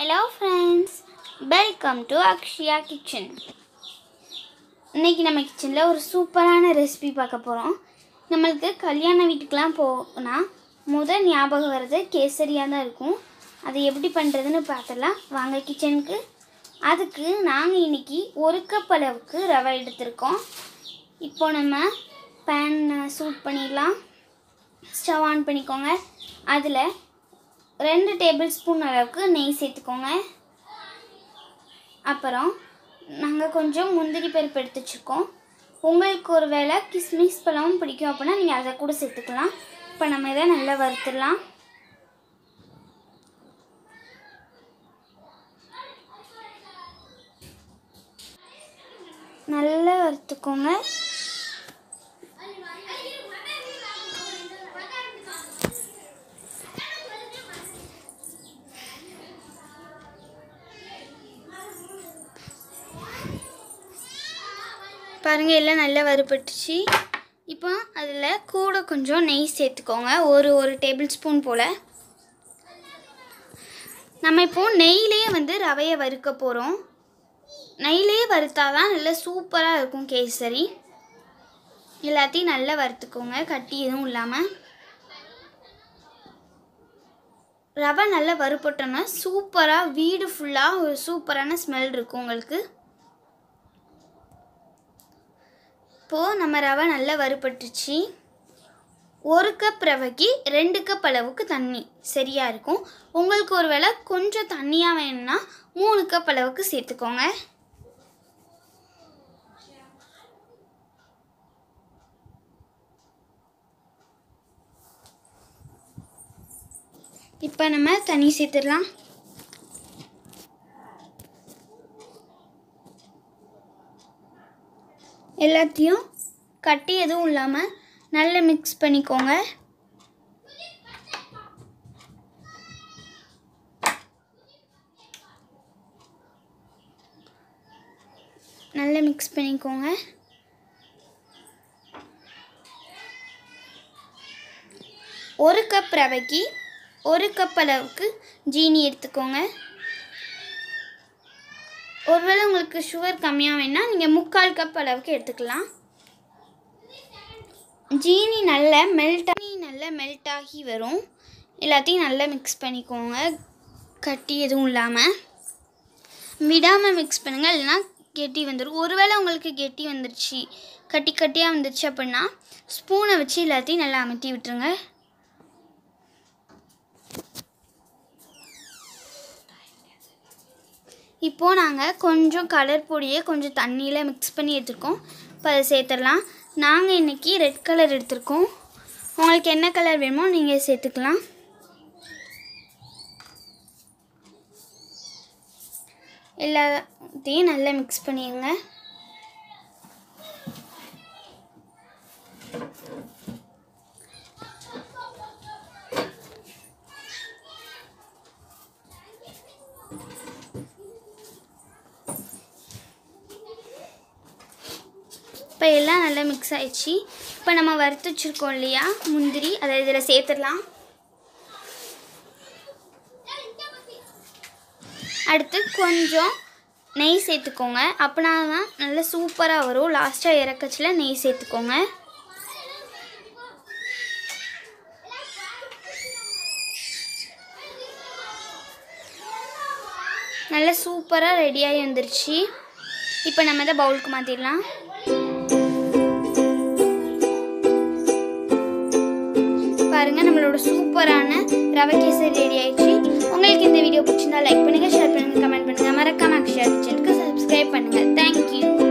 hello friends welcome to Akshaya kitchen இன்னைக்கு நம்ம கிச்சனில் ஒரு சூப்பரான ரெசிபி பார்க்க போகிறோம் நம்மளுக்கு கல்யாண வீட்டுக்கெலாம் போனால் முதல் ஞாபகம் வர்றது கேசரியாக தான் இருக்கும் அது எப்படி பண்ணுறதுன்னு பார்த்துடலாம் வாங்க கிச்சனுக்கு அதுக்கு நாங்கள் இன்னைக்கு ஒரு கப் அளவுக்கு ரவை எடுத்திருக்கோம் இப்போ நம்ம பேன் சூட் பண்ணிடலாம் ஸ்டவ் ஆன் பண்ணிக்கோங்க அதில் ரெண்டு டேபிள் ஸ்பூன் அளவுக்கு நெய் சேர்த்துக்கோங்க அப்புறம் நாங்கள் கொஞ்சம் முந்திரி பருப்பு எடுத்து வச்சுருக்கோம் உங்களுக்கு ஒரு வேளை கிஸ்மிஸ் பழமும் பிடிக்கும் அப்படின்னா நீங்கள் அதை கூட சேர்த்துக்கலாம் இப்போ நம்ம இதை நல்லா வறுத்துடலாம் நல்லா வறுத்துக்கோங்க பாருங்கள் எல்லாம் நல்லா வறுபட்டுச்சு இப்போ அதில் கூட கொஞ்சம் நெய் சேர்த்துக்கோங்க ஒரு ஒரு டேபிள் ஸ்பூன் போல் நம்ம இப்போ நெய்யிலேயே வந்து ரவையை வறுக்க போகிறோம் நெய்யிலேயே வறுத்தாதான் நல்லா சூப்பராக இருக்கும் கேசரி எல்லாத்தையும் நல்லா வறுத்துக்கோங்க கட்டி எதுவும் இல்லாமல் ரவை நல்லா வறுபட்டோன்னா சூப்பராக வீடு ஃபுல்லாக ஒரு சூப்பரான ஸ்மெல் இருக்கும் உங்களுக்கு இப்போது நம்ம ரவை நல்லா வறுபட்டுச்சு ஒரு கப் ரவைக்கு ரெண்டு கப் அளவுக்கு தண்ணி சரியாக இருக்கும் உங்களுக்கு ஒரு வேளை கொஞ்சம் தண்ணியாக வேணும்னா மூணு கப் அளவுக்கு சேர்த்துக்கோங்க இப்போ நம்ம தண்ணி சேர்த்துடலாம் எல்லாத்தையும் கட்டி எதுவும் இல்லாமல் நல்லா மிக்ஸ் பண்ணிக்கோங்க நல்லா மிக்ஸ் பண்ணிக்கோங்க ஒரு கப் ரவைக்கு ஒரு கப் அளவுக்கு ஜீனி எடுத்துக்கோங்க ஒருவேளை உங்களுக்கு சுகர் கம்மியாக வேணால் நீங்கள் முக்கால் கப் அளவுக்கு எடுத்துக்கலாம் ஜீனி நல்லா மெல்ட் ஆகி நல்லா மெல்ட் ஆகி வரும் எல்லாத்தையும் நல்லா மிக்ஸ் பண்ணிக்கோங்க கட்டி எதுவும் இல்லாமல் விடாமல் மிக்ஸ் பண்ணுங்கள் இல்லைனா கெட்டி வந்துடும் ஒருவேளை உங்களுக்கு கெட்டி வந்துருச்சு கட்டி கட்டியாக வந்துருச்சு அப்படின்னா ஸ்பூனை வச்சு எல்லாத்தையும் நல்லா அமுத்தி விட்டுருங்க இப்போது நாங்கள் கொஞ்சம் கலர் பொடியை கொஞ்சம் தண்ணியில் மிக்ஸ் பண்ணி எடுத்துருக்கோம் இப்போ அதை சேர்த்துடலாம் நாங்கள் இன்றைக்கி ரெட் கலர் எடுத்திருக்கோம் உங்களுக்கு என்ன கலர் வேணுமோ நீங்கள் சேர்த்துக்கலாம் எல்லாத்தையும் நல்லா மிக்ஸ் பண்ணிடுங்க இப்போ எல்லாம் நல்லா மிக்ஸ் ஆயிடுச்சு இப்போ நம்ம வறுத்து வச்சுருக்கோம் இல்லையா முந்திரி அதை இதில் சேர்த்துடலாம் அடுத்து கொஞ்சம் நெய் சேர்த்துக்கோங்க அப்படின்னா தான் நல்லா சூப்பராக வரும் லாஸ்ட்டாக இறக்கச்சில் நெய் சேர்த்துக்கோங்க நல்லா சூப்பராக ரெடியாகி வந்துருச்சு இப்போ நம்ம இதை பவுலுக்கு மாற்றிடலாம் பாருங்கள் நம்மளோட சூப்பரான ரவை கேசரி ரெடி ஆயிடுச்சு உங்களுக்கு இந்த வீடியோ பிடிச்சிருந்தா லைக் பண்ணுங்கள் ஷேர் பண்ணுங்கள் கமெண்ட் பண்ணுங்கள் மறக்காம அக்ஷயா கிச்சனுக்கு சப்ஸ்கிரைப் பண்ணுங்கள் தேங்க்யூ